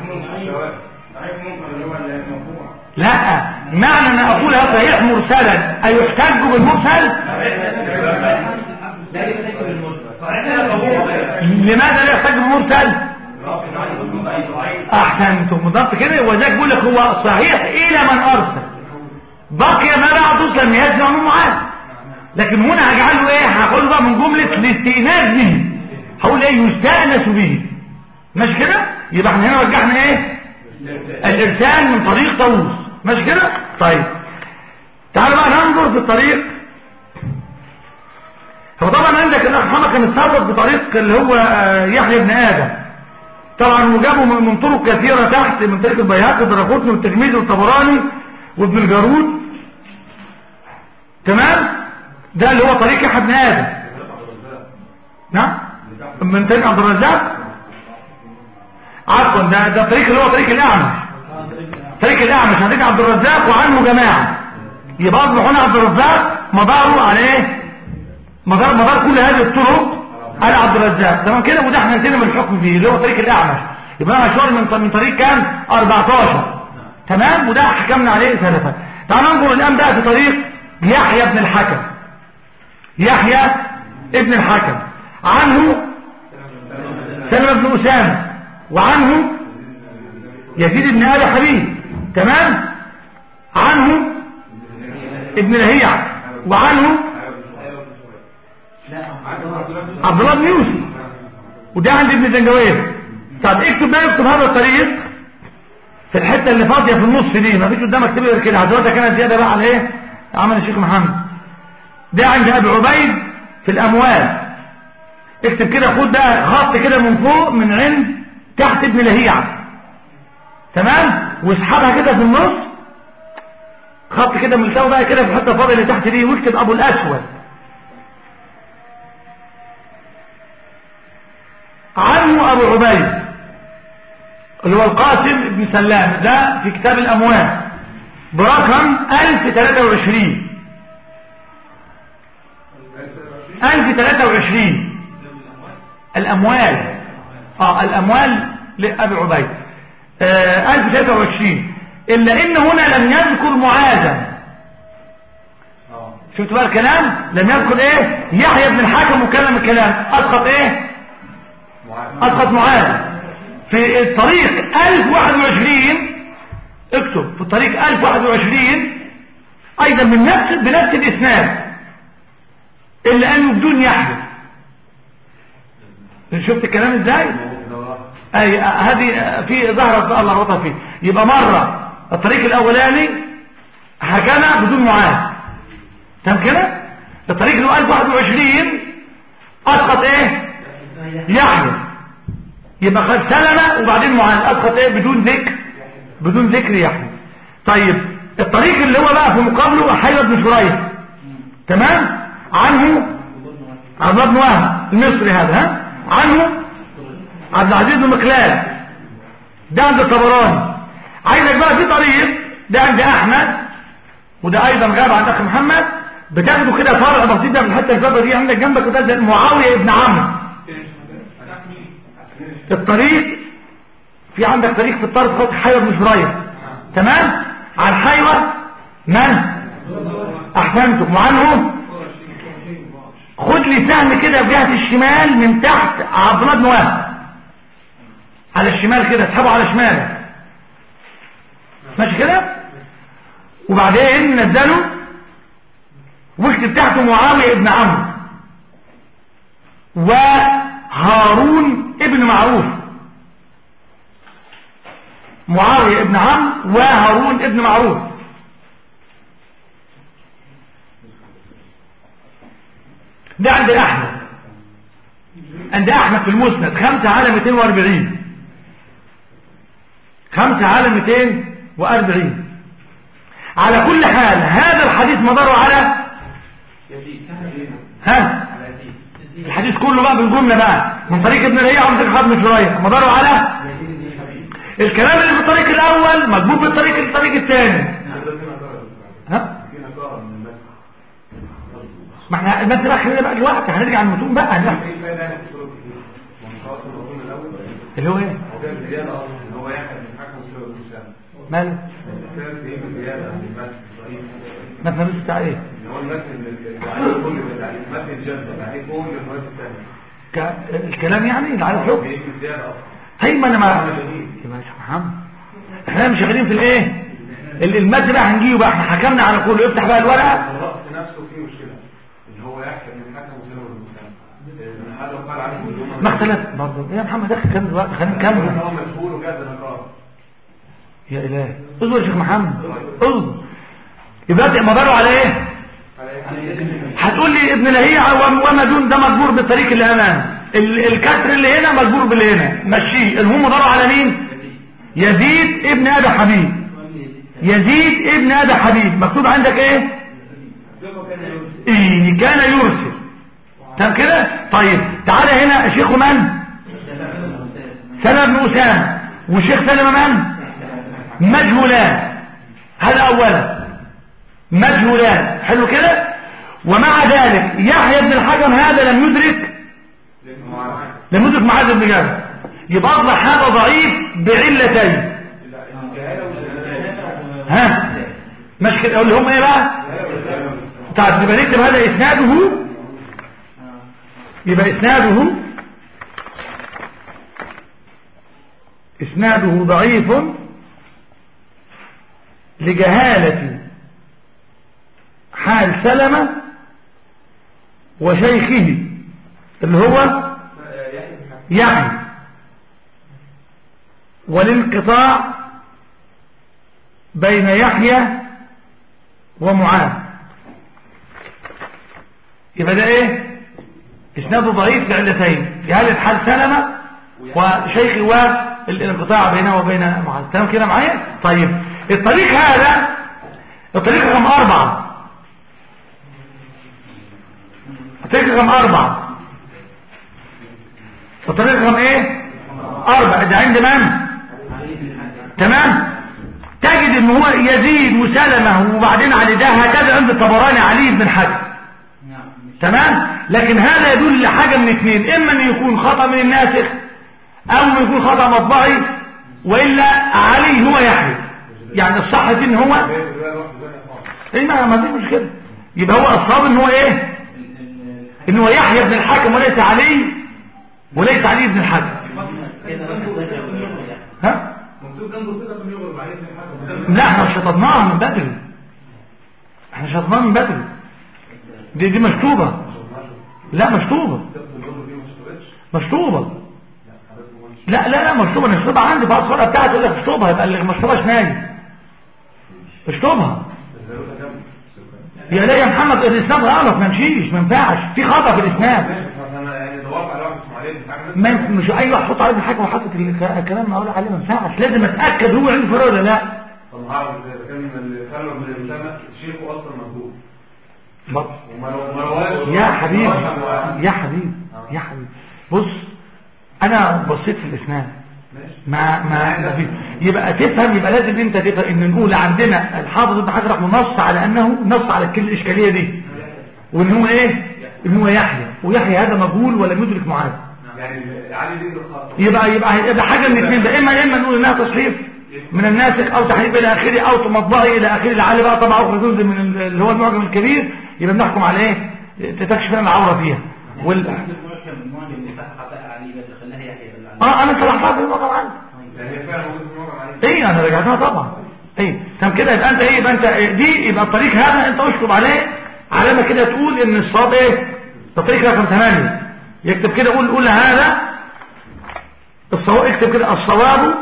لا معنى ان اقول هذا صحيح مرسلا ايحتج بالمرسل لماذا لا يحتج بالمرسل احسنتم بالضبط كده وذاك بيقول لك هو صحيح الى من ارسل بقي ما بعده لم يسمع من معاه لكن هنا هجعله ايه هقول بقى من جملة الاستئناس به هقول ايه يستأنس به ماشي كده يبقى احنا هنا رجعنا ايه الارسال من طريق طاووس ماشي كده طيب تعالوا بقى ننظر في الطريق هو طبعا عندك الاخ كان اتصرف بطريق اللي هو يحيى بن ادم طبعا وجابوا من طرق كثيرة تحت من طريق البيهقي والدراقوطني والترمذي والطبراني وابن الجارود تمام ده اللي هو طريق يحيى بن ادم نعم من طريق عبد الرزاق عفوا ده ده الطريق اللي هو طريق الاعمش طريق الاعمش هتيجي عبد الرزاق وعنه جماعه يبقى اصبح هنا عبد الرزاق مداره على ايه مدار مدار كل هذه الطرق على عبد الرزاق تمام كده وده احنا نتكلم الحكم فيه اللي هو طريق الاعمش يبقى مشوار من من طريق كام 14 تمام وده حكمنا عليه سلفا تعال ننظر الان بقى في طريق يحيى بن الحكم يحيى ابن الحكم عنه سلمة بن أسامة وعنه يزيد بن آل حبيب تمام عنه ابن لهيع وعنه عبد الله بن يوسف وده عند ابن زنجوير طب اكتب بقى اكتب هذا الطريق في الحته اللي فاضيه في النص دي ما فيش قدامك تكتب غير كده دلوقتي كانت زياده بقى على ايه عمل الشيخ محمد ده عند ابي عبيد في الاموال اكتب كده خد ده خط كده من فوق من عند تحت ابن لهيعة تمام واسحبها كده في النص خط كده ملتوي بقى كده في الحته الفاضيه اللي تحت دي واكتب ابو الاسود عنه ابو عبيد اللي هو القاسم بن سلام ده في كتاب الاموال برقم 1023 1023 الأموال آه الأموال لأبي عبيد آه 1023 إلا إن هنا لم يذكر معاذا شفت بقى الكلام لم يذكر ايه يحيى بن الحكم وكلم الكلام اسقط ايه اسقط معاذ في الطريق 1021 اكتب في الطريق 1021 ايضا من نفس بنفس الاسناد الا انه بدون يحيى شفت الكلام ازاي اي هذه في ظهرت بقى الله ربطها فيه يبقى مرة الطريق الاولاني حكم بدون معاذ تمام كده الطريق اللي هو 1021 اسقط ايه يحيى يبقى خد سلمة وبعدين معاذ اسقط ايه بدون ذكر بدون ذكر يحيى طيب الطريق اللي هو بقى في مقابله حيوة بن شريح تمام عنه عبد الله بن وهب المصري هذا ها عنه عبد العزيز بن مقلاد ده عند الطبراني عايزك بقى في طريق ده عند احمد وده ايضا غاب عند اخي محمد بتاخده كده فرع بسيط من الحته الجبه دي عندك جنبك وده زي معاويه ابن عمرو الطريق في عندك طريق في الطرف خط حيوه بن شريح تمام على الحيوه من احسنتم وعنه خد لي سهم كده في جهه الشمال من تحت عبد الله بن وهب على الشمال كده اسحبه على شمالك ماشي كده وبعدين نزله واكتب تحته معاويه ابن عمرو وهارون ابن معروف معاويه ابن عمرو وهارون ابن معروف ده عند احمد عند احمد في المسند خمسة على 240 خمسة على 240 على كل حال هذا الحديث مداره على ها الحديث كله بقى بالجملة بقى من طريق ابن ريع ومن طريق ابن شريح مداره على الكلام اللي في الطريق الاول مجبور بالطريق الطريق الثاني ها ما احنا المادة بقى خلينا بقى الوقت هنرجع المتون بقى لا. اللي هو ايه هو يحيى بن الحكم سلوى بن سام ماله كان في زياده عن المتن ضعيف مثلا نص بتاع ايه اللي هو المتن اللي عليه كل يعني المتن الجد اللي عليه كل الروايات الثانيه ك- الكلام يعني اللي على الحكم بيجي زياده اصلا هي ما انا ما يبقى يا شيخ محمد احنا مش شغالين في الايه ال- المد بقى هنجيبه بقى احنا حكمنا على كله افتح بقى الورقه الرأس نفسه فيه مشكله اللي هو يحيى بن الحكم سلوى بن سام هذا قال عنه إن هم- ما اختلف برضه يا محمد دخل كام دلوقتي خلينا كان نكمل هو مشهور وجاز نقار يا الهي اصبر يا شيخ محمد اصبر يبقى ده مداره على ايه هتقول لي ابن لهيعة وم- وما دون ده مجبور بالطريق اللي امام ال- الكسر اللي هنا مجبور باللي هنا مشيه الهم مداره على مين يزيد ابن ابي حبيب يزيد ابن ابي حبيب مكتوب عندك ايه إيه كان يرسل تمام كده طيب تعالى هنا شيخ من سلمة بن أسامة وشيخ سلمة من مجهولان هذا أولا مجهولان حلو كده ومع ذلك يحيى بن الحكم هذا لم يدرك لم يدرك معاذ بن جبل يبقى أصبح هذا ضعيف بعلتين ها مش كده اللي هم ايه بقى طيب يبقى نكتب هذا اسناده يبقى اسناده اسناده ضعيف لجهالة حال سلمة وشيخه اللي هو يحيى والانقطاع بين يحيى ومعاذ يبقى ده ايه اسناده ضعيف لعلتين جهالة حال سلمة وشيخ والانقطاع بينه وبين معاذ تمام كده معايا طيب الطريق هذا الطريق رقم أربعة الطريق رقم أربعة الطريق رقم ايه أربعة ده عند من تمام تجد ان هو يزيد وسلمة وبعدين علي ده هكذا عند الطبراني علي بن حجر تمام لكن هذا يدل لحاجة من اثنين اما ان يكون خطأ من الناسخ او ان يكون خطأ مطبعي والا علي هو يحيى يعني الصح دي ان هو ايه ما ما دي مشكلة يبقى هو الصواب ان هو ايه ال- ال- ان هو يحيى بن الحكم وليس علي وليس علي بن الحكم كده مثلا ذكر ولا- ها مكتوب جنبه كده عشان يغلب عليه في الحكم لا احنا شطبناها من بدري احنا شطبناها من بدري دي دي مشطوبة لا مشطوبة مشطوبة لا لا لا مشطوبة نشطوبة عندي بعض الصورة بتاعتي تقول لك مشطوبة يبقى اللي مشطوبهاش نايم مشطوبها يا لا يا محمد الاسناد غلط ما يمشيش ما ينفعش في خطأ في الاسناد انا يعني دورت على واحد اسمه علي بتاع ما ينف- مش اي واحد يحط عليه الحاجه وحاطط الك- الكلام اللي اقول عليه ما ينفعش لازم اتاكد هو عنده فرق ولا لا طب هعرف ازاي ده كان اللي خلوا من السماء شيخه اصلا مجهول بص وما رو- ما رواش يا حبيبي ما رواش عن- يا حبيبي يا حبيبي بص انا بصيت في الاسناد ماشي ما ما ما في يبقى تفهم يبقى لازم انت تفهم ان نقول عندنا الحافظ ابن حجر رحمه الله نص على انه نص على كل الاشكاليه دي وان هو ايه ان هو يحيى ويحيى هذا مجهول ولم يدرك معاذ يعني علي دي الخطأ يبقى يبقى يبقى حاجه من الاثنين ده اما اما نقول انها تصحيف من الناسخ او تحريف الى اخره او تمضئي الى اخره لعل بقى طبعا اخرى جزء من ال- اللي هو المعجم الكبير يبقى بنحكم على ايه تكشف لنا العوره فيها وال عندك معجم المعجم اللي فتح خطأ عليه بس خلاها يحيى بن علي اه انا صلحتها في المعجم عندي يعني هي فعلا موجود في الموقع علي ايه انا رجعتها طبعا ايه طب كده يبقى انت ايه يبقى انت إيه؟ دي يبقى الطريق هذا انت اشطب عليه علامه كده تقول ان الصواب ايه ده طريق رقم 8 يكتب كده قول قول هذا الصواب اكتب كده الصواب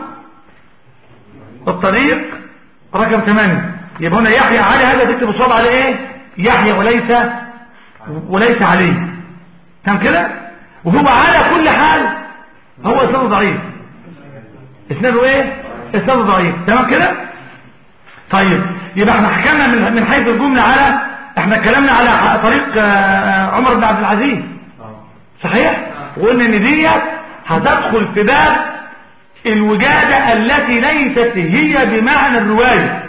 الطريق رقم 8 يبقى هنا يحيى علي هذا تكتب الصواب عليه ايه يحيى وليس وليس عليه تمام كده وهو على كل حال هو اسناده ضعيف اسناده ايه اسناده ضعيف تمام كده طيب يبقى احنا حكمنا من من حيث الجمله على احنا اتكلمنا على طريق آه، عمر بن عبد العزيز صحيح وقلنا ان ديت هتدخل في باب الوجاده التي ليست هي بمعنى الروايه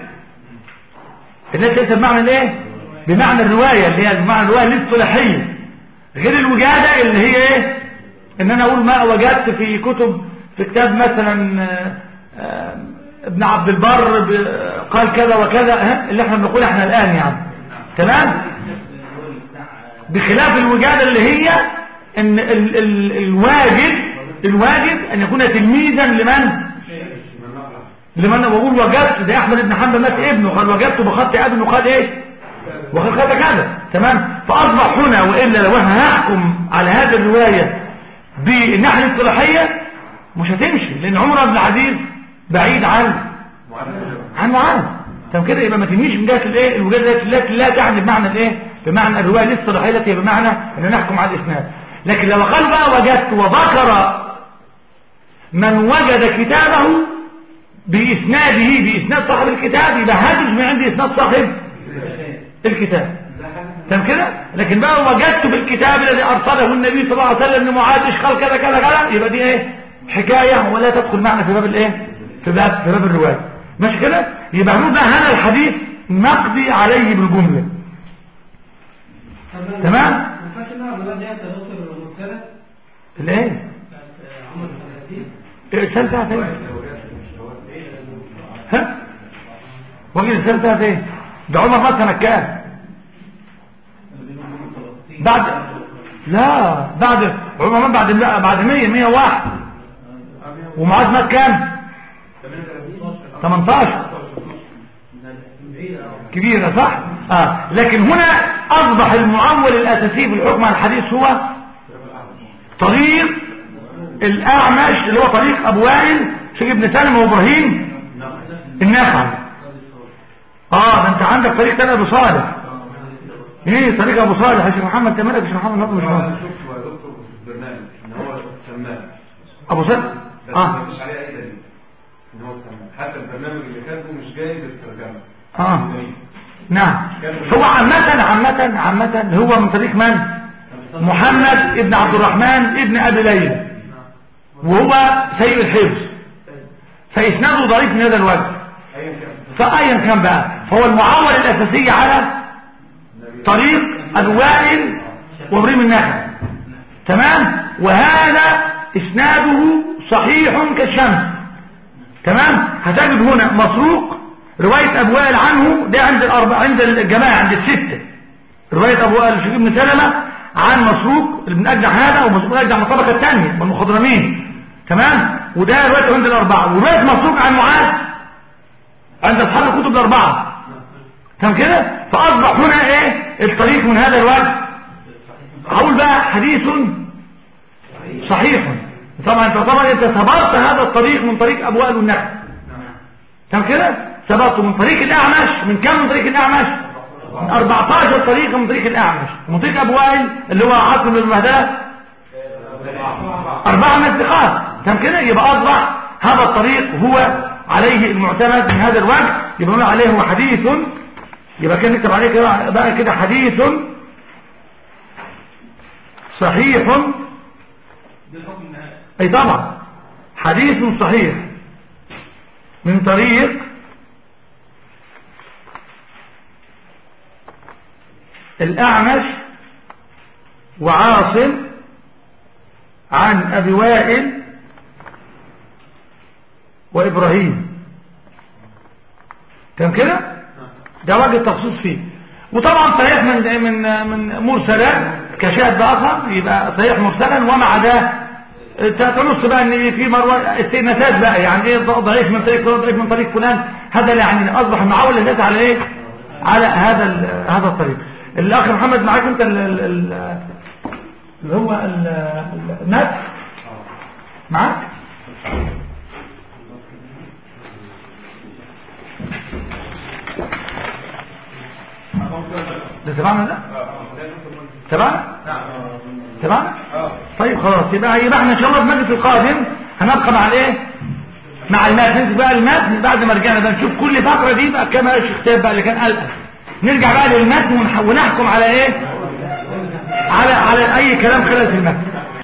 التي ليست بمعنى الايه بمعنى الروايه اللي هي بمعنى الروايه الاصطلاحيه غير الوجاده اللي هي ايه ان انا اقول ما وجدت في كتب في كتاب مثلا آه، آه، ابن عبد البر ب- قال كذا وكذا ها، اللي احنا بنقول احنا الان يعني تمام اللي هو اللي بتاع بخلاف الوجادة اللي هي ان ال ال الواجب الواجب ان يكون تلميذا لمن لمن بقول وجدت ده احمد بن حنبل مات ابنه قال وجدته بخط ابنه قال ايه وقال خط كذا تمام فاصبح هنا والا لو احنا هنحكم على هذه الروايه بالناحيه الاصطلاحيه مش هتمشي لان عمر بن العزيز بعيد عن عن معاذ طب كده يبقى ما تمشيش من جهه الايه الوجاده التي لا تعني بمعنى الايه بمعنى الروايه الاصطلاحيه التي هي بمعنى ان نحكم على الاسناد لكن لو قال بقى وجدت وذكر من وجد كتابه بإسناده بإسناد صاحب الكتاب يبقى هاتف من عندي إسناد صاحب الكتاب تمام كده لكن بقى وجدت بالكتاب الذي أرسله النبي صلى الله عليه وسلم لمعاذ إيش قال كذا كذا كذا يبقى دي إيه حكاية ولا تدخل معنا في باب الإيه في باب في باب الرواية ماشي كده يبقى هنقول بقى هذا الحديث نقضي عليه بالجملة تمام ما ينفعش نلعب الولاد ديت يا دكتور مرسله الإيه بتاعت عمر بن العزيز الإرسال بتاعها فين ها وجه الإرسال بتاعها فين ده عمر مات سنة كام بعد لا بعد عمر مات بعد لا بعد 100 101 ومعاذ مات كام 18 كبيرة صح آه. لكن هنا أصبح المعول الأساسي في الحكم على الحديث هو طريق الأعمش اللي هو طريق أبو وائل شيخ ابن سالم وإبراهيم النخعي اه ده انت عندك طريق تاني ابو صالح ايه طريق ابو صالح يا شيخ محمد انت مالك يا شيخ محمد نظم مش انا مهم. شفت يا دكتور في البرنامج ان هو سماه ابو صالح بس اه ما فيش عليه اي دليل ان هو سماه حتى البرنامج اللي كاتبه مش جاي بالترجمه اه دليل. نعم هو عامة عامة عامة هو من طريق من محمد ابن عبد الرحمن ابن ابي ليلى وهو سيء الحفظ فاسناده ضعيف من هذا الوجه ايا كان فايا كان بقى فهو المعول الاساسي على طريق الوائل وابراهيم النخعي تمام وهذا اسناده صحيح كالشمس تمام هتجد هنا مسروق رواية ابو وائل عنه ده عند الأربع عند الجماعة عند الستة رواية أبو الشيخ بن سلمة عن مسروق بن أجدع هذا ومسروق أجدع من الطبقة الثانية من المخضرمين تمام وده رواية عند الأربعة ورواية مسروق عن معاذ عند أصحاب الكتب الأربعة تمام كده فأصبح هنا إيه الطريق من هذا الوجه هقول بقى حديث صحيح طبعا انت طبعا انت سبقت هذا الطريق من طريق ابواب النخل تمام كده سبقت من طريق الاعمش من كم من طريق الاعمش من 14 طريقه من طريق الاعمش ومن طريق ابو وائل اللي هو عاصم بن المهدله اربعه من الثقات تمام كده يبقى اصبح هذا الطريق هو عليه المعتمد من هذا الوجه يبقى نقول عليه هو حديث يبقى كان نكتب عليه كده بقى كده حديث صحيح ده الحكم النهائي أي طبعا حديث صحيح من طريق الأعمش وعاصم عن أبي وائل وإبراهيم كان كده ده وجه التخصيص فيه وطبعا صحيح من من من مرسلا كشاهد آخر يبقى صحيح مرسلا ومع ده تنص بقى ان في مروه استئناسات بقى يعني ايه ضعيف من طريق ضعيف من طريق فلان هذا يعني اصبح المعول الناس على ايه على هذا ال- هذا الطريق الاخ محمد معاك انت ال- ال- ال- اللي هو ال- ال- المات معاك ده تبعنا ده تبعنا تبعنا طيب خلاص يبقى يبقى احنا ان شاء الله في المجلس القادم هنبقى مع الايه مع المات ننزل بقى المات بعد ما رجعنا بقى نشوف كل فقره دي بقى كما الشيخ تاب بقى اللي كان قلقه نرجع بقى للمتن ونح- ونحكم على ايه على على اي كلام خلال في المتن